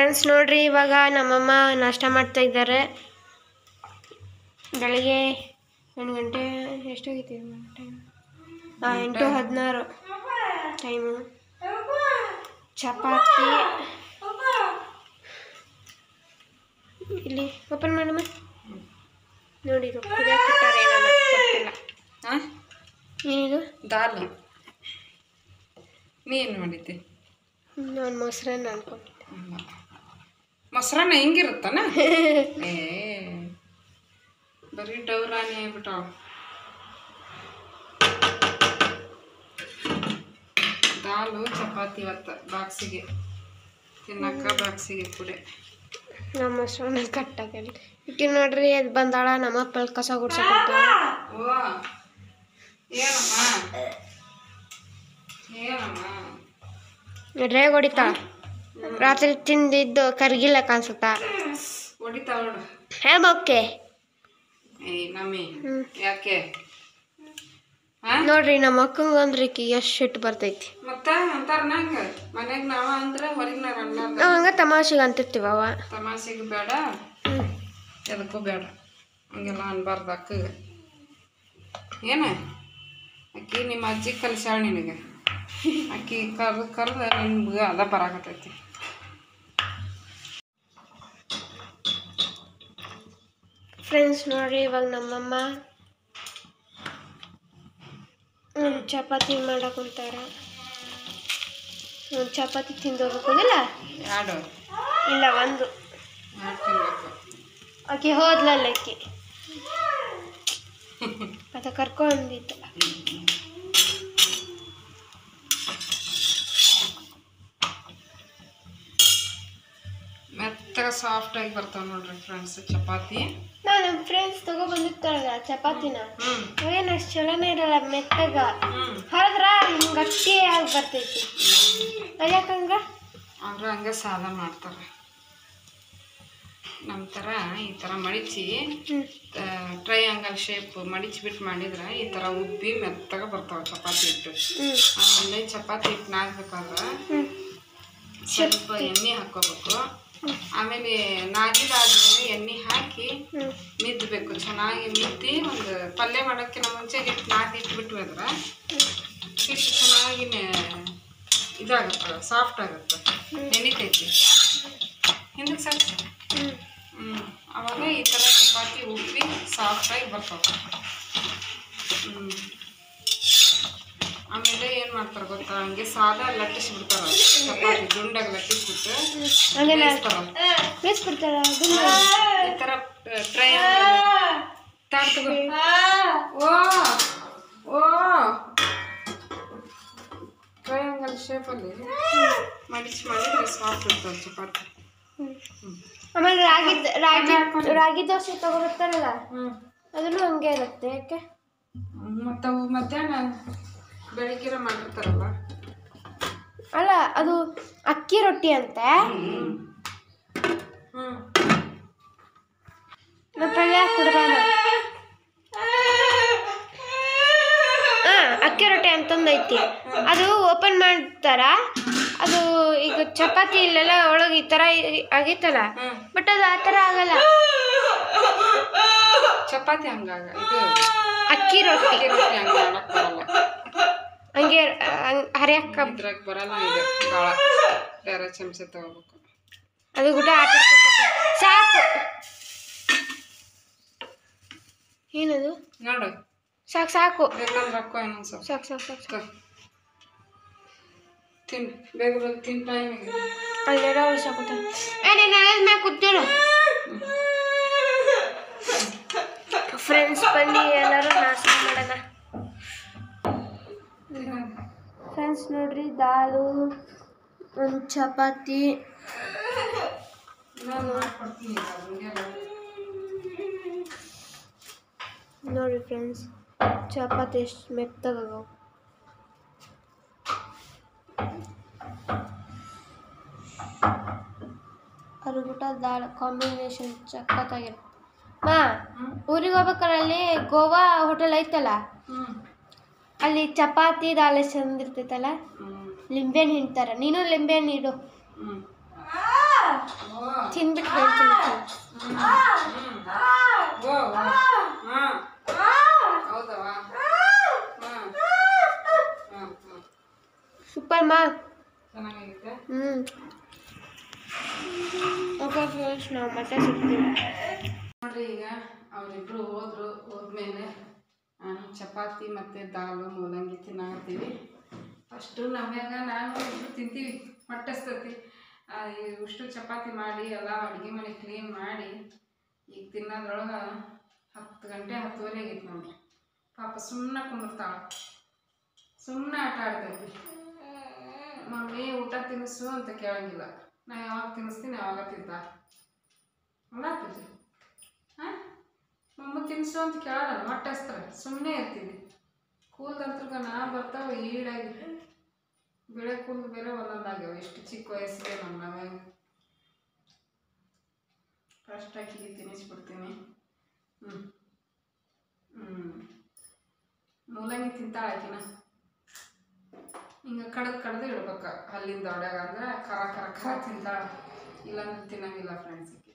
Friends ನೋಡ್ರಿ ಇವಾಗ ನಮ್ಮಮ್ಮ ನಾಷ್ಟ ಮಾಡ್ತಾ ಇದ್ದಾರೆ ಬೆಳಗ್ಗೆ ಎಂಟು ಗಂಟೆ ಎಷ್ಟಾಗೈತಿ ಟೈಮ್ ಹಾಂ ಎಂಟು ಹದಿನಾರು ಟೈಮು ಚಪಾತಿ ಇಲ್ಲಿ ಓಪನ್ ಮಾಡಮ್ಮ ನೋಡಿ ಇದು ಕುದಿಯಕ್ಕೆ ಇಟ್ಟಾರೆ ಏನೋ ಗೊತ್ತಿಲ್ಲ ಹಾಂ ಏನಿದು ದಾಲ್ ನೀ ಏನು ಮಾಡಿದ್ದಿ ನಾನು ಮೊಸರನ್ನ ಅನ್ಕೊಂಡಿದ್ದೆ ಹ್ಮ್. ಮೊಸರನ್ನ ಹಿಂಗಿರುತ್ತಾನ ಏ ಬರೀ ಡೌರಾಣಿ ಆಗ್ಬಿಟ್ಟಾವ ದಾಲು ಚಪಾತಿ ಇವತ್ತು ಬಾಕ್ಸಿಗೆ ತಿನ್ನಕ್ಕ ಬಾಕ್ಸಿಗೆ ಕುಡೆ ನಮ್ಮ ಮೊಸರನ್ನ ಕಟ್ಟಾಗಲಿ ಇಕ್ಕಿ ನೋಡ್ರಿ ಅದು ಬಂದಾಳ ನಮ್ಮಪ್ಪ ಅಲ್ಲಿ ಕಸ ಗುಡ್ಸಕ್ಕೆ ಓ ಏನಮ್ಮ ಏನಮ್ಮ ರೇಗ್ ಹೊಡಿತಾಳ ರಾತ್ರಿ ತಿಂದಿದ್ದು ಕರ್ಗಿಲ್ಲ ಕಾಣಿಸುತ್ತಾ ಹೊಡಿತಾವ ನೋಡು ಹೇ ಮೊಕ್ಕೆ ಏ ನಮ್ಮಿ ಹ್ಮ್. ಯಾಕೆ ಹಾ ನೋಡ್ರಿ ನಮ್ಮ ಅಕ್ಕಂಗೆ ಅಂದ್ರೆ ಈಕಿ ಎಷ್ಟು ಸಿಟ್ಟು ಬರ್ತೈತಿ ಮತ್ತ ಅಂತಾರ ನಂಗ ಮನ್ಯಾಗ ನಾವ ಅಂದ್ರ ಹೊರಗಿನಾರ ಅನ್ನಾರ ನಾವು ಹಂಗ ತಮಾಷೆಗೆ ಅಂತಿರ್ತೀವ ಅವ ತಮಾಷೆಗೆ ಬೇಡ ಹ್ಮ್. ಎದಕ್ಕೂ ಬೇಡ ಹಂಗೆಲ್ಲ ಅನ್ಬಾರ್ದು ಅಕ್ಕಗೆ ಏನ ಅಕ್ಕಿ ನಿಮ್ಮ ಅಜ್ಜಿ ಕಲಿಸ್ಯಾಳ ನಿನಗೆ ಅಕ್ಕಿ ಕರ್ದು ಕರ್ದು ನಿಮ್ಗೆ ಅದ ಬರಾಕತ್ತೈತಿ ಫ್ರೆಂಡ್ಸ್ ನೋಡ್ರಿ ಇವಾಗ ನಮ್ಮಮ್ಮ ಹ್ಮ್, ಚಪಾತಿ ಮಾಡಕ್ ಕುಂತಾರ ಒಂದ್ ಚಪಾತಿ ತಿಂದೋಗ್ಬೇಕಲ್ಲ ಎರಡು ಇಲ್ಲ ಒಂದು ಎರಡು ತಿನ್ಬೇಕು ಆಕೆ ಹೋದ್ಲಲ್ಲ ಆಕೆ ಅದ ಕರ್ಕೊಂಡಿದ್ದ ಮೆತ್ತಗ ಸಾಫ್ಟಾಗಿ ಬರ್ತಾವ ನೋಡ್ರಿ ಫ್ರೆಂಡ್ಸ್ ಚಪಾತಿ ನಾ ನಮ್ಮ ಫ್ರೆಂಡ್ಸ್ ತಗೋ ಬಂದಿರ್ತಾರಲ್ಲ ಚಪಾತಿನ ಹ್ಞೂ ಅವೇನು ಅಷ್ಟು ಚಲೋನೇ ಇರಲ್ಲ ಮೆತ್ತಗ ಹ್ಞೂ ಹರಿದ್ರ ಹಿಂಗೆ ಗಟ್ಟಿ ಆಗಿ ಬರ್ತೈತಿ ಅದ್ಯಾಕಂಗ ಅವರು ಹಂಗೆ ಸಾದ ಮಾಡ್ತಾರೆ ನಮ್ಮ ಥರ ಈ ಥರ ಮಡಿಚಿ ಹ್ಞೂ ಟ್ರಯಾಂಗಲ್ ಶೇಪ್ ಮಡಿಚಿಬಿಟ್ಟು ಮಾಡಿದ್ರೆ ಈ ಥರ ಉಬ್ಬಿ ಮೆತ್ತಗೆ ಬರ್ತಾವೆ ಚಪಾತಿ ಹಿಟ್ಟು ಹ್ಞೂ ಆಮೇಲೆ ಚಪಾತಿ ಹಿಟ್ಟು ನಾದ್ಬೇಕಾದ್ರೆ ಹ್ಞೂ ಸ್ವಲ್ಪ ಎಣ್ಣೆ ಹಾಕ್ಕೋಬೇಕು ಆಮೇಲೆ ನಾದಿದಾದ್ಮೇಲೆ ಎಣ್ಣೆ ಹಾಕಿ ಹ್ಞೂ ಮಿದ್ದಬೇಕು ಚೆನ್ನಾಗಿ ಮಿದ್ದಿ ಒಂದು ಪಲ್ಯ ಮಾಡೋಕ್ಕಿಂತ ಮುಂಚೆ ಹಿಟ್ಟು ನಾದಿ ಇಟ್ಬಿಟ್ವಿ ಅಂದ್ರೆ ಹಿಟ್ಟು ಚೆನ್ನಾಗಿ ನೆ- ಇದಾಗುತ್ತೆ ಸಾಫ್ಟ್ ಆಗುತ್ತೆ ನೆನಿತೈತಿ ಹಿಂದಕ್ಕೆ ಸಾಕು ಹ್ಞೂ ಹ್ಞೂ ಅವಾಗ ಈ ಥರ ಚಪಾತಿ ಉಪ್ಪಿ ಸಾಫ್ಟಾಗಿ ಬರ್ತಾವೆ ಹ್ಞೂ ಆಮೇಲೆ ಏನು ಮಾಡ್ತಾರೆ ಗೊತ್ತಾ ಹಂಗೆ ಸಾದಾ ಲಟ್ಟಿಸ್ಬಿಡ್ತಾರ ಚಪಾತಿ ದುಂಡಾಗಿ ಲಟ್ಟಿಸ್ಬಿಟ್ಟು ಹಂಗೆ ಬೇಯಿಸ್ತಾರ. ಬೇಯಿಸ್ಬಿಡ್ತಾರ ಅದನ್ನ ಈ ಥರ ಟ್ರೈ ತಗೋ ಓ ಓ ಟ್ರಯಾಂಗಲ್ ಶೇಪಲ್ಲಿ ಮಡಿಚಿ ಮಾಡಿದ್ರೆ ಸಾಫ್ಟ್ ಇರ್ತದೆ ಚಪಾತಿ ಹ್ಮ್. ಆಮೇಲೆ ರಾಗಿ ರಾಗಿ ರಾಗಿ ದೋಸೆ ತಗೊಬರ್ತಾರಲ್ಲ ಹ್ಞೂ ಅದನ್ನು ಹಂಗೆ ಇರುತ್ತೆ ಯಾಕೆ ಮತ್ತು ಅವು ಮಧ್ಯಾಹ್ನ ಬೆಳಿಗ್ಗೆ ಮಾಡಿರ್ತಾರಲ್ಲ ಅಲ್ಲ ಅದು ಅಕ್ಕಿ ರೊಟ್ಟಿ ಅಂತೆ ಹ್ಞೂ ಮತ್ತೆ ಯಾಕೆ ಕೊಡ್ಬಾರ ಹಾ ಅಕ್ಕಿ ರೊಟ್ಟಿ ಅಂತಂದೈತಿ ಅದು ಓಪನ್ ಮಾಡ್ತಾರ ಅದು ಈಗ ಚಪಾತಿ ಇಲ್ಲೆಲ್ಲ ಒಳಗೆ ಈ ಥರ ಇ- ಆಗೈತಲ್ಲ ಹ್ಞೂ ಬಟ್ ಅದು ಆ ಥರ ಆಗಲ್ಲ ಚಪಾತಿ ಹಂಗಾಗ ಇದು ಅಕ್ಕಿ ರೊಟ್ಟಿ ಅಕ್ಕಿ ರೊಟ್ಟಿ ಹಂಗೆ ಮಾಡಕ್ ಬರಲ್ಲ ಹಂಗೆ ಹರಿಯಕ್ಕ ಇದ್ರಾಗ ಬರಲ್ಲ ಇದು ಭಾಳ ಬೇರೆ ಚಮಚ ತಗೋಬೇಕು ಅದು ಕೂಡ ಆಟ ಸಾಕು ಏನದು ನೋಡು ಸಾಕು ಸಾಕು ಬೇಕಂದ್ರೆ ಹಾಕೋ ಇನ್ನೊಂದು ಸ್ವಲ್ಪ ಸಾಕು ಸಾಕು ಸಾಕು ಸಾಕು ತಿನ್ನು ಬೇಗ ಬೇಗ ತಿನ್ ಟೈಮಿಗೆ ಅಲ್ಲೆಲ್ಲ ಸಾಕುತ್ತ ಏ ನೀನು ನೆಲದ ಮ್ಯಾಗ ಕೂತಿರು ಫ್ರೆಂಡ್ಸ್ ಬನ್ನಿ ಎಲ್ಲರೂ ನಾಷ್ಟ ಮಾಡೋಣ ಫ್ರೆಂಡ್ಸ್ ನೋಡ್ರಿ ದಾಲು ಒಂದು ಚಪಾತಿ ನಾನು ಮಾಡ್ಕೊಡ್ತೀನಿ ಈಗ ಹಂಗೆಲ್ಲ. ನೋಡ್ರಿ ಫ್ರೆಂಡ್ಸ್ ಚಪಾತಿ ಎಷ್ಟು ಮೆತ್ತಗಾಗವು ಅರುಗುಟ ದಾಲ್ ಕಾಂಬಿನೇಷನ್ ಸಖತ್ತಾಗಿರುತ್ತೆ ಮಾ ಹ್ಮ್. ಊರಿಗೆ ಹೋಗ್ಬೇಕಾದ್ರೆ ಅಲ್ಲಿ ಗೋವಾ ಹೋಟೆಲ್ ಐತಲ್ಲ ಹ್ಮ್ ಅಲ್ಲಿ ಚಪಾತಿ ದಾಲ್ ಎಷ್ಟು ಚಂದ ಇರ್ತೈತಲ್ಲ ಹ್ಮ್ ಲಿಂಬೆಹಣ್ಣು ಹಿಂಡ್ತಾರ ನೀನು ಲಿಂಬೆಹಣ್ಣು ಇಡು ಹ್ಮ್ ಓ ತಿಂದ್ಬಿಟ್ಟು ಹೇಳ್ತೀನಿ ಹ್ಮ್. ಹ್ಮ್. ಓ ಓ. ಹಾಂ ಹೌದವಾ ಹಾಂ ಹಾಂ ಹಾಂ ಸೂಪರ್ ಮಾ ಚೆನ್ನಾಗೈತೆ ಹ್ಞೂ ಓಕೆ ಫ್ರೆಂಡ್ಸ್ ನಾವು ಮತ್ತೆ ಸಿಗ್ತೀವಿ ನೋಡ್ರಿ ಈಗ ಅವರಿಬ್ರು ಹೋದ್ರು ಹೋದ್ಮೇಲೆ ನಾನು ಚಪಾತಿ ಮತ್ತು ದಾಲು ಮೂಲಂಗಿ ತಿನ್ನಾಕತ್ತೀವಿ ಫಸ್ಟು ನಮ್ಯಾಗ ನಾನು ಇಬ್ರು ತಿಂತೀವಿ ಹೊಟ್ಟೆ ಹಸ್ತೈತಿ ಆ, ಇಷ್ಟು ಚಪಾತಿ ಮಾಡಿ ಎಲ್ಲ ಅಡುಗೆ ಮನೆ ಕ್ಲೀನ್ ಮಾಡಿ ಈಗ ತಿನ್ನೋದ್ರೊಳಗೆ ಹತ್ತು ಗಂಟೆ ಹತ್ತುವರೆ ಆಗೈತೆ ನೋಡ್ರಿ ಪಾಪ ಸುಮ್ಮನೆ ಕುಂದಿರ್ತಾಳ ಸುಮ್ಮನೆ ಆಟ ಆಡ್ತೈತಿ ಮಮ್ಮಿ ಊಟ ತಿನ್ನಿಸು ಅಂತ ಕೇಳಂಗಿಲ್ಲ ನಾ ಯಾವಾಗ ತಿನ್ನಿಸ್ತೀನಿ ಯಾವಾಗ ತಿಂತ ಅಲ್ಲ ಪೂಜೆ ಹಾಂ ಮಮ್ಮ ತಿನ್ನಿಸು ಅಂತ ಕೇಳಲ್ಲ ಹೊಟ್ಟೆ ಹಸ್ತಾರೆ ಸುಮ್ಮನೆ ಇರ್ತೀನಿ ಕೂದಲಂತ್ರ ನಾ ಬರ್ತಾವ ಈಡಾಗಿ ಬೆಳೆ ಕೂದಲು ಬೇರೆ ಒಂದೊಂದಾಗ್ಯಾವ ಎಷ್ಟು ಚಿಕ್ಕ ವಯಸ್ಸಿಗೆ ನಮ್ಮ ನಾವೇ ಫಸ್ಟ್ ಹಾಕಿ ತಿನ್ನಿಸ್ಬಿಡ್ತೀನಿ ಹ್ಞೂ ಹ್ಞೂ ಮೂಲಂಗಿ ತಿಂತಾಳ ಆಕಿನ ಹಿಂಗೆ ಕಡ್ದು ಕಡ್ದು ಇಡ್ಬೇಕ ಅಲ್ಲಿಂದ ಒಡ್ಯಾಗ ಅಂದ್ರೆ ಖರ ಖರ ಖರ ತಿಂತಾಳ ಇಲ್ಲಾಂದ್ರೆ ತಿನ್ನಂಗಿಲ್ಲ ಫ್ರೆಂಡ್ಸಿಗೆ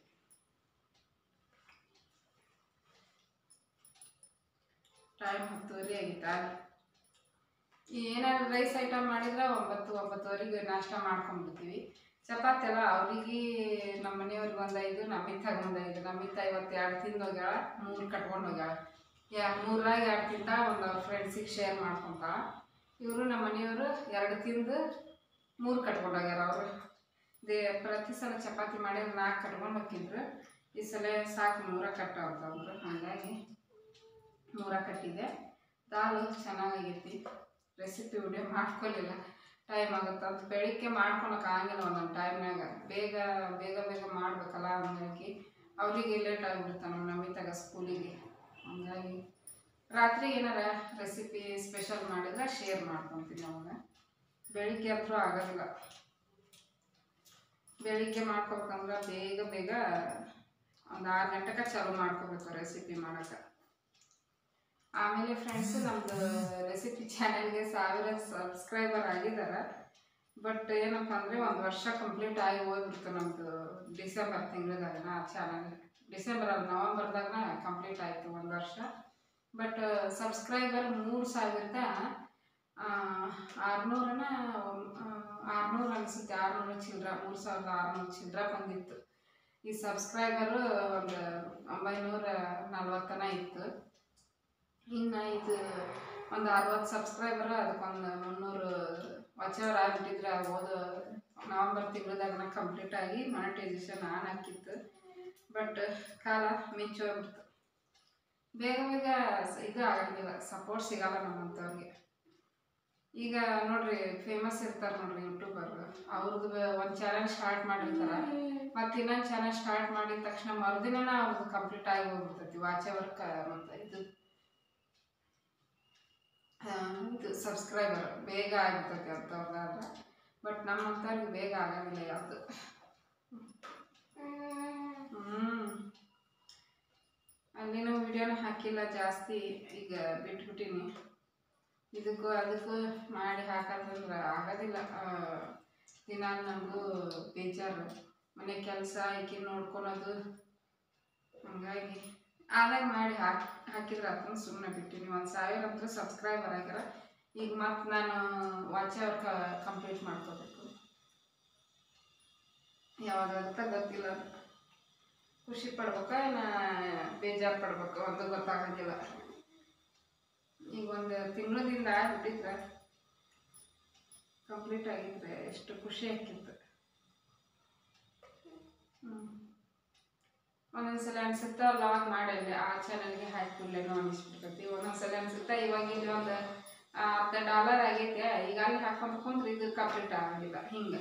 ಟೈಮ್ ಹತ್ತುವರೆ ಆಗಿತ್ತಾ ಏನಾದ್ರು ರೈಸ್ ಐಟಮ್ ಮಾಡಿದ್ರೆ ಒಂಬತ್ತು ಒಂಬತ್ತುವರೆಗೆ ನಾಷ್ಟ ಮಾಡ್ಕೊಂಡ್ಬಿಡ್ತೀವಿ ಚಪಾತಿ ಎಲ್ಲ ಅವ್ರಿಗೆ ನಮ್ಮ ಮನೆಯವ್ರಿಗೆ ಒಂದು ಐದು ನಮ್ಮಿತ್ತಾಗ ಒಂದು ಐದು ನಮ್ಮಿತ್ತ ಇವತ್ತು ಎರಡು ತಿಂದು ಹೋಗ್ಯಾಳ ಮೂರು ಕಟ್ಕೊಂಡು ಹೋಗ್ಯಾಳ ಯಾ ಮೂರಾಗ ಎರಡು ತಿಂದ ಒಂದು ಅವ್ರ ಫ್ರೆಂಡ್ಸಿಗೆ ಶೇರ್ ಮಾಡ್ಕೊಂತಾಳ ಇವರು ನಮ್ಮ ಮನೆಯವರು ಎರಡು ತಿಂದು ಮೂರು ಕಟ್ಕೊಂಡು ಹೋಗ್ಯಾರ ಅವರು ದೇ ಪ್ರತಿ ಸಲ ಚಪಾತಿ ಮಾಡಿದ್ರೆ ನಾಲ್ಕು ಕಟ್ಕೊಂಡು ಹೋಗಿದ್ರು ಈ ಸಲ ಸಾಕು ಮೂರ ಕಟ್ಟವಂತಂದ್ರು ಹಾಗಾಗಿ ಮೂರ ಕಟ್ಟಿದೆ ದಾಲು ಚೆನ್ನಾಗೈತಿ ರೆಸಿಪಿ ವಿಡಿಯೋ ಮಾಡ್ಕೊಲಿಲ್ಲ ಟೈಮ್ ಆಗುತ್ತೆ ಅದು ಬೆಳಿಗ್ಗೆ ಮಾಡ್ಕೊಳಕ್ಕೆ ಆಗಂಗಿಲ್ಲ ಒಂದೊಂದು ಟೈಮ್ನಾಗ ಬೇಗ ಬೇಗ ಬೇಗ ಮಾಡ್ಬೇಕಲ್ಲ ಹಂಗಾಗಿ ಅವರಿಗೆ ಲೇಟ್ ಆಗಿಬಿಡುತ್ತೆ ನಮ್ಮ ನಮಿತಾಗ ಸ್ಕೂಲಿಗೆ ಹಂಗಾಗಿ ರಾತ್ರಿ ಏನಾರ ರೆಸಿಪಿ ಸ್ಪೆಷಲ್ ಮಾಡಿದ್ರೆ ಶೇರ್ ಮಾಡ್ಕೊತೀನಿ ಅವಾಗ ಬೆಳಿಗ್ಗೆ ಅಂತೂ ಆಗೋದಿಲ್ಲ ಬೆಳಿಗ್ಗೆ ಮಾಡ್ಕೋಬೇಕಂದ್ರೆ ಬೇಗ ಬೇಗ ಒಂದು ಆರು ಗಂಟೆಗೆ ಚಾಲು ಮಾಡ್ಕೋಬೇಕು ರೆಸಿಪಿ ಮಾಡೋಕೆ ಆಮೇಲೆ ಫ್ರೆಂಡ್ಸ್ ನಮ್ಮದು ರೆಸಿಪಿ ಚಾನೆಲ್ಗೆ ಸಾವಿರ ಸಬ್ಸ್ಕ್ರೈಬರ್ ಆಗಿದ್ದಾರೆ ಬಟ್ ಏನಪ್ಪ ಅಂದರೆ ಒಂದು ವರ್ಷ ಕಂಪ್ಲೀಟ್ ಆಗಿ ಹೋಗ್ಬಿಡ್ತು ನಮ್ಮದು ಡಿಸೆಂಬರ್ ತಿಂಗಳದಾಗ ಆ ಚಾನಲ್ ಡಿಸೆಂಬರ್ ಅಲ್ಲಿ ನವಂಬರ್ದಾಗ ಕಂಪ್ಲೀಟ್ ಆಯಿತು ಒಂದು ವರ್ಷ ಬಟ್ ಸಬ್ಸ್ಕ್ರೈಬರ್ ಮೂರು ಸಾವಿರದ ಆರುನೂರನ ಆರುನೂರು ಅನಿಸುತ್ತೆ ಆರುನೂರು ಚಿಲ್ಲರ ಮೂರು ಸಾವಿರದ ಆರುನೂರು ಚಿಲ್ಲರ ಬಂದಿತ್ತು ಈ ಸಬ್ಸ್ಕ್ರೈಬರು ಒಂದು ಒಂಬೈನೂರ ನಲ್ವತ್ತನ ಇತ್ತು ಇನ್ನು ಇದು ಒಂದು ಅರವತ್ತು ಸಬ್ಸ್ಕ್ರೈಬರ್ ಅದಕ್ಕೊಂದು ಮುನ್ನೂರು ವಾಚವರ್ ಆಗಿಬಿಟ್ಟಿದ್ರೆ ಓದು ನವಂಬರ್ ತಿಂಗಳದಾಗ ಕಂಪ್ಲೀಟ್ ಆಗಿ ಮಾನಿಟೈಸೇಷನ್ ಆನ್ ಹಾಕಿತ್ತು ಬಟ್ ಕಾಲ ಮಿಂಚೋಗ್ಬಿಡ್ತು ಬೇಗ ಬೇಗ ಸ- ಇದು ಆಗಂಗಿಲ್ಲ ಸಪೋರ್ಟ್ ಸಿಗಲ್ಲ ನಮ್ಮಂಥವ್ರಿಗೆ ಈಗ ನೋಡ್ರಿ ಫೇಮಸ್ ಇರ್ತಾರೆ ನೋಡ್ರಿ ಯೂಟ್ಯೂಬರ್ ಅವ್ರದ್ದು ಒಂದು ಚಾನಲ್ ಸ್ಟಾರ್ಟ್ ಮಾಡಿರ್ತಾರೆ ಮತ್ತು ಇನ್ನೊಂದು ಚಾನಲ್ ಸ್ಟಾರ್ಟ್ ಮಾಡಿದ ತಕ್ಷಣ ಮರುದಿನ ಅವ್ರದ್ದು ಕಂಪ್ಲೀಟ್ ಆಗಿ ಹೋಗ್ಬಿಡ್ತೈತಿ ವಾಚ್ ಅವರ್ ಕ ಮತ್ತು ಇದು ಆ, ಇದು ಸಬ್ಸ್ಕ್ರೈಬರ್ ಬೇಗ ಆಗಿರ್ತೈತಿ ಅಂಥವ್ರದ್ದಾದ್ರೆ ಬಟ್ ನಮ್ಮಂಥವ್ರಿಗೆ ಬೇಗ ಆಗಂಗಿಲ್ಲ ಯಾವುದು ಹ್ಞೂ ಅಲ್ಲಿನೂ ವಿಡಿಯೋನ ಹಾಕಿಲ್ಲ ಜಾಸ್ತಿ ಈಗ ಬಿಟ್ಬಿಟ್ಟಿನಿ ಇದಕ್ಕೂ ಅದಕ್ಕೂ ಮಾಡಿ ಹಾಕೋದಂದ್ರೆ ಆಗೋದಿಲ್ಲ ಆ, ದಿನ ನಮಗೂ ಬೇಜಾರು ಮನೆ ಕೆಲಸ ಈಕಿ ನೋಡ್ಕೊಳೋದು ಹಂಗಾಗಿ ಆದಾಗ ಮಾಡಿ ಹಾಕಿ ಹಾಕಿದ್ರೆ ಅದನ್ನು ಸುಮ್ಮನೆ ಬಿಟ್ಟಿನಿ ಒಂದು ಸಾವಿರ ಹತ್ರ ಸಬ್ಸ್ಕ್ರೈಬರ್ ಆಗ್ಯಾರ ಈಗ ಮತ್ತೆ ನಾನು ವಾಚ್ ಅವರ್ ಕ ಕಂಪ್ಲೀಟ್ ಮಾಡ್ಕೋಬೇಕು ಯಾವಾಗ ಅಂತ ಗೊತ್ತಿಲ್ಲ ಅದು. ಖುಷಿ ಪಡ್ಬೇಕ ನಾ ಬೇಜಾರು ಪಡ್ಬೇಕು ಒಂದು ಗೊತ್ತಾಗಂಗಿಲ್ಲ ಈಗ ಒಂದು ತಿಂಗಳದಿಂದ ಆಗ್ಬಿಟ್ಟಿದ್ರೆ ಕಂಪ್ಲೀಟ್ ಆಗಿದ್ರೆ ಎಷ್ಟು ಖುಷಿ ಆಕ್ಕಿತ್ತು ಹ್ಞೂ ಒಂದೊಂದ್ಸಲ ಅನ್ಸುತ್ತಾ ಲಾಗ್ ಮಾಡಲ್ಲ ಆ ಚಾನಲ್ಗೆ ಹಾಕಿಬಿಡ್ಲೇನೋ ಅನಿಸ್ಬಿಡ್ತೈತಿ ಒಂದೊಂದ್ಸಲ ಅನ್ಸುತ್ತಾ ಇವಾಗ ಇಲ್ಲಿ ಒಂದು ಅರ್ಧ ಡಾಲರ್ ಆಗೈತೆ ಈಗ ಅಲ್ಲಿ ಹಾಕೊಂಡ್ ಕುಂದ್ರೆ ಇದು ಕಂಪ್ಲೀಟ್ ಆಗಂಗಿಲ್ಲ ಹಿಂಗೆ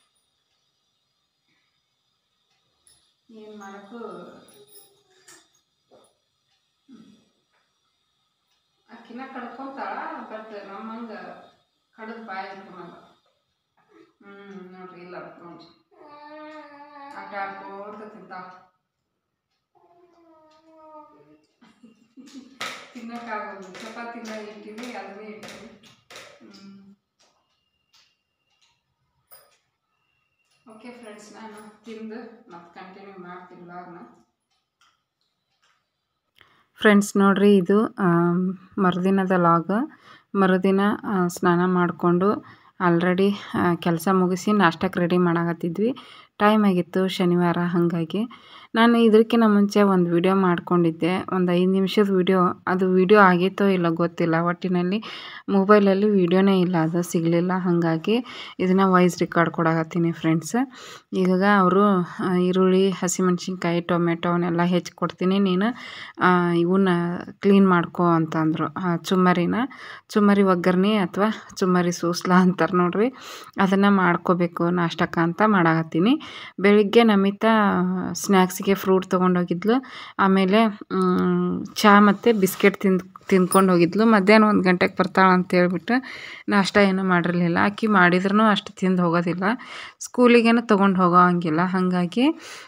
ಏನು ಮಾಡೋಕ್ಕೂ ಅಕ್ಕಿನ ಕಡ್ಕೊಂತಾಳ ಬಟ್ ನಮ್ಮಂಗೆ ಕಡದ್ ಬಾಯಿ ಇಟ್ಕೊಳಲ್ಲ ಹ್ಞೂ ನೋಡ್ರಿ ಇಲ್ಲ ನೋಡ್ರಿ ಆಟ ಆಡ್ಕೋತ ತಿಂತಾವ ತಿನ್ನಕ್ಕಾಗೋದು ಚಪಾತಿನ ಇಟ್ಟಿವಿ ಅದನ್ನೇ ಇಟ್ಟಿವಿ ಹ್ಞೂ ಓಕೆ ಫ್ರೆಂಡ್ಸ್ ನಾನು ತಿಂದು ಮತ್ತೆ ಕಂಟಿನ್ಯೂ ಮಾಡ್ತೀನಿ ವ್ಲಾಗ್ನ ಫ್ರೆಂಡ್ಸ್ ನೋಡ್ರಿ ಇದು ಮರುದಿನದ ಲಾಗ್ ಮರುದಿನ ಆ, ಸ್ನಾನ ಮಾಡಿಕೊಂಡು ಆಲ್ರೆಡಿ ಕೆಲಸ ಮುಗಿಸಿ ನಾಷ್ಟಕ್ಕೆ ರೆಡಿ ಮಾಡಾಕತ್ತಿದ್ವಿ ಟೈಮ್ ಆಗಿತ್ತು ಶನಿವಾರ ಹಾಗಾಗಿ ನಾನು ಇದಕ್ಕಿಂತ ಮುಂಚೆ ಒಂದು ವಿಡಿಯೋ ಮಾಡ್ಕೊಂಡಿದ್ದೆ ಒಂದು ಐದು ನಿಮಿಷದ ವಿಡಿಯೋ ಅದು ವಿಡಿಯೋ ಆಗಿತ್ತೋ ಇಲ್ಲ ಗೊತ್ತಿಲ್ಲ ಒಟ್ಟಿನಲ್ಲಿ ಮೊಬೈಲಲ್ಲಿ ವಿಡಿಯೋನೇ ಇಲ್ಲ ಅದು ಸಿಗಲಿಲ್ಲ ಹಾಗಾಗಿ ಇದನ್ನು ವಾಯ್ಸ್ ರೆಕಾರ್ಡ್ ಕೊಡಾಕತ್ತೀನಿ ಫ್ರೆಂಡ್ಸ್ ಈಗ ಅವರು ಈರುಳ್ಳಿ ಹಸಿಮೆಣ್ಸಿನ್ಕಾಯಿ ಟೊಮೆಟೊ ಅವನ್ನೆಲ್ಲ ಹೆಚ್ಚಿ ಕೊಡ್ತೀನಿ ನೀನು ಆ, ಇವನ್ನ ಕ್ಲೀನ್ ಮಾಡ್ಕೊ ಅಂತಂದರು ಆ, ಚುಮ್ಮರಿನ ಚುಮ್ಮರಿ ಒಗ್ಗರ್ಣೆ ಅಥವಾ ಚುಮ್ಮರಿ ಸೂಸ್ಲಾ ಅಂತಾರೆ ನೋಡ್ರಿ ಅದನ್ನು ಮಾಡ್ಕೋಬೇಕು ನಾಷ್ಟಕ್ಕೆ ಅಂತ ಮಾಡಾಕತ್ತೀನಿ ಬೆಳಿಗ್ಗೆ ನಮಿತಾ ಸ್ನ್ಯಾಕ್ಸಿಗೆ ಫ್ರೂಟ್ ತೊಗೊಂಡೋಗಿದ್ಲು ಆಮೇಲೆ ಮ್, ಚಹಾ ಮತ್ತು ಬಿಸ್ಕೆಟ್ ತಿಂದು ತಿಂದ್ಕೊಂಡು ಹೋಗಿದ್ಲು ಮಧ್ಯಾಹ್ನ ಒಂದು ಗಂಟೆಗೆ ಬರ್ತಾಳೆ ಅಂತ ಹೇಳ್ಬಿಟ್ಟು ನಾಷ್ಟ ಏನೂ ಮಾಡಿರಲಿಲ್ಲ ಆಕಿ ಮಾಡಿದ್ರೂ ಅಷ್ಟು ತಿಂದು ಹೋಗೋದಿಲ್ಲ ಸ್ಕೂಲಿಗೇನು ತೊಗೊಂಡು ಹೋಗೋ ಹಂಗಿಲ್ಲ ಹಾಗಾಗಿ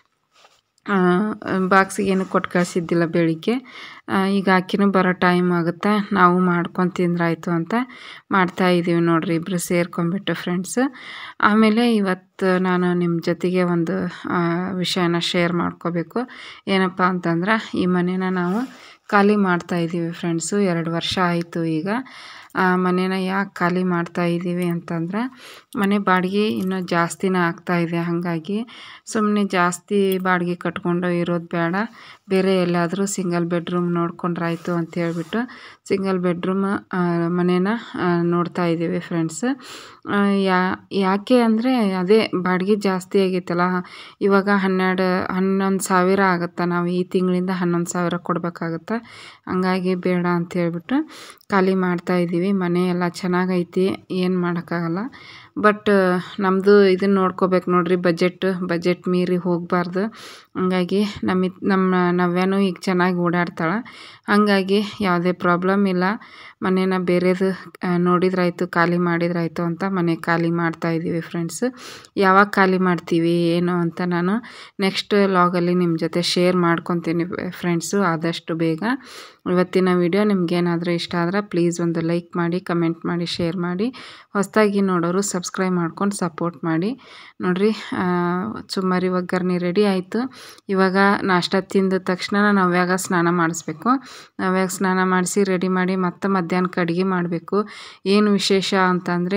ಬಾಕ್ಸಿಗೇನು ಕೊಟ್ಟು ಕಳಿಸಿದ್ದಿಲ್ಲ ಬೆಳಿಗ್ಗೆ ಆ, ಈಗ ಆಕಿನೂ ಬರೋ ಟೈಮ್ ಆಗುತ್ತೆ ನಾವು ಮಾಡ್ಕೊಂಡು ತಿಂದ್ರಾಯ್ತು ಅಂತ ಮಾಡ್ತಾ ಇದ್ದೀವಿ ನೋಡ್ರಿ ಇಬ್ಬರು ಸೇರ್ಕೊಂಡ್ಬಿಟ್ಟು ಫ್ರೆಂಡ್ಸ್ ಆಮೇಲೆ ಇವತ್ತು ನಾನು ನಿಮ್ಮ ಜೊತೆಗೆ ಒಂದು ಆ, ವಿಷಯನ ಶೇರ್ ಮಾಡ್ಕೋಬೇಕು ಏನಪ್ಪ ಅಂತಂದ್ರೆ ಈ ಮನೇನ ನಾವು ಖಾಲಿ ಮಾಡ್ತಾ ಇದ್ದೀವಿ ಫ್ರೆಂಡ್ಸು ಎರಡು ವರ್ಷ ಆಯಿತು ಈಗ ಆ ಮನೇನ ಯಾಕೆ ಖಾಲಿ ಮಾಡ್ತಾ ಇದ್ದೀವಿ ಅಂತಂದ್ರೆ ಮನೆ ಬಾಡಿಗೆ ಇನ್ನೂ ಜಾಸ್ತಿನೇ ಆಗ್ತಾ ಇದೆ ಹಾಗಾಗಿ ಸುಮ್ಮನೆ ಜಾಸ್ತಿ ಬಾಡಿಗೆ ಕಟ್ಕೊಂಡು ಇರೋದು ಬೇಡ ಬೇರೆ ಎಲ್ಲಾದರೂ ಸಿಂಗಲ್ ಬೆಡ್ರೂಮ್ ನೋಡ್ಕೊಂಡ್ರಾಯ್ತು ಅಂತ ಹೇಳ್ಬಿಟ್ಟು ಸಿಂಗಲ್ ಬೆಡ್ರೂಮ್ ಮನೇನ ಆ, ನೋಡ್ತಾ ಇದ್ದೀವಿ ಫ್ರೆಂಡ್ಸ್ ಯಾ ಯಾಕೆ ಅಂದರೆ ಅದೇ ಬಾಡಿಗೆ ಜಾಸ್ತಿ ಆಗೈತಲ್ಲ ಇವಾಗ ಹನ್ನೆರಡು ಹನ್ನೊಂದು ಸಾವಿರ ಆಗುತ್ತೆ ನಾವು ಈ ತಿಂಗಳಿಂದ ಹನ್ನೊಂದು ಸಾವಿರ ಕೊಡಬೇಕಾಗತ್ತೆ ಹಂಗಾಗಿ ಬೇಡ ಅಂತ ಹೇಳ್ಬಿಟ್ಟು ಖಾಲಿ ಮಾಡ್ತಾ ಇದ್ದೀವಿ ಮನೆ ಎಲ್ಲ ಚೆನ್ನಾಗೈತಿ ಏನು ಮಾಡೋಕ್ಕಾಗಲ್ಲ ಬಟ್ ನಮ್ಮದು ಇದನ್ನು ನೋಡ್ಕೋಬೇಕು ನೋಡ್ರಿ ಬಜೆಟ್ ಬಜೆಟ್ ಮೀರಿ ಹೋಗಬಾರ್ದು ಹಂಗಾಗಿ ನಮ್ಮ ನಮ್ಮ ನವ್ಯನೂ ಈಗ ಚೆನ್ನಾಗಿ ಓಡಾಡ್ತಾಳೆ ಹಾಗಾಗಿ ಯಾವುದೇ ಪ್ರಾಬ್ಲಮ್ ಇಲ್ಲ ಮನೇನ ಬೇರೆದು ಆ, ನೋಡಿದ್ರಾಯ್ತು ಖಾಲಿ ಮಾಡಿದ್ರಾಯ್ತು ಅಂತ ಮನೆ ಖಾಲಿ ಮಾಡ್ತಾ ಇದ್ದೀವಿ ಫ್ರೆಂಡ್ಸ್ ಯಾವಾಗ ಖಾಲಿ ಮಾಡ್ತೀವಿ ಏನು ಅಂತ ನಾನು ನೆಕ್ಸ್ಟ್ ಲಾಗಲ್ಲಿ ನಿಮ್ಮ ಜೊತೆ ಶೇರ್ ಮಾಡ್ಕೊತೀನಿ ಫ್ರೆಂಡ್ಸು ಆದಷ್ಟು ಬೇಗ ಇವತ್ತಿನ ವಿಡಿಯೋ ನಿಮ್ಗೇನಾದರೂ ಇಷ್ಟ ಆದ್ರೆ ಪ್ಲೀಸ್ ಒಂದು ಲೈಕ್ ಮಾಡಿ ಕಮೆಂಟ್ ಮಾಡಿ ಶೇರ್ ಮಾಡಿ ಹೊಸದಾಗಿ ನೋಡೋರು ಸಬ್ಸ್ಕ್ರೈಬ್ ಮಾಡ್ಕೊಂಡು ಸಪೋರ್ಟ್ ಮಾಡಿ ನೋಡ್ರಿ ಆ, ಚುಮ್ಮರಿ ಒಗ್ಗರಣೆ ರೆಡಿ ಆಯಿತು ಇವಾಗ ನಾಷ್ಟ ತಿಂದ ತಕ್ಷಣ ನವ್ಯಾಗ ಸ್ನಾನ ಮಾಡಿಸ್ಬೇಕು ನವ್ಯಾಗ ಸ್ನಾನ ಮಾಡಿಸಿ ರೆಡಿ ಮಾಡಿ ಮತ್ತೆ ಮಧ್ಯಾಹ್ನಕ್ಕೆ ಅಡುಗೆ ಮಾಡಬೇಕು ಏನು ವಿಶೇಷ ಅಂತಂದರೆ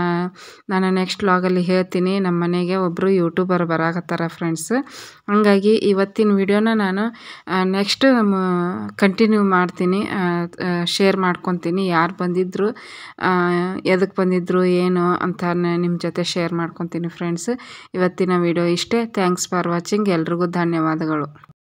ನಾನು ನೆಕ್ಸ್ಟ್ ಲಾಗಲ್ಲಿ ಹೇಳ್ತೀನಿ ನಮ್ಮ ಮನೆಗೆ ಒಬ್ಬರು ಯೂಟ್ಯೂಬರ್ ಬರಾಕತ್ತಾರ ಫ್ರೆಂಡ್ಸ್ ಹಾಗಾಗಿ ಇವತ್ತಿನ ವಿಡಿಯೋನ ನಾನು ನೆಕ್ಸ್ಟ್ ಕಂಟಿನ್ಯೂ ಮಾಡ್ತೀನಿ ಶೇರ್ ಮಾಡ್ಕೊತೀನಿ ಯಾರು ಬಂದಿದ್ದರು ಎದಕ್ಕೆ ಬಂದಿದ್ದರು ಏನು ಅಂತ ನಿಮ್ಮ ಜೊತೆ ಶೇರ್ ಮಾಡ್ಕೊತೀನಿ ಫ್ರೆಂಡ್ಸ್ ಇವತ್ತಿನ ವಿಡಿಯೋ ಇಷ್ಟೇ ಥ್ಯಾಂಕ್ಸ್ ಫಾರ್ ವಾಚಿಂಗ್ ಎಲ್ರಿಗೂ ಧನ್ಯವಾದಗಳು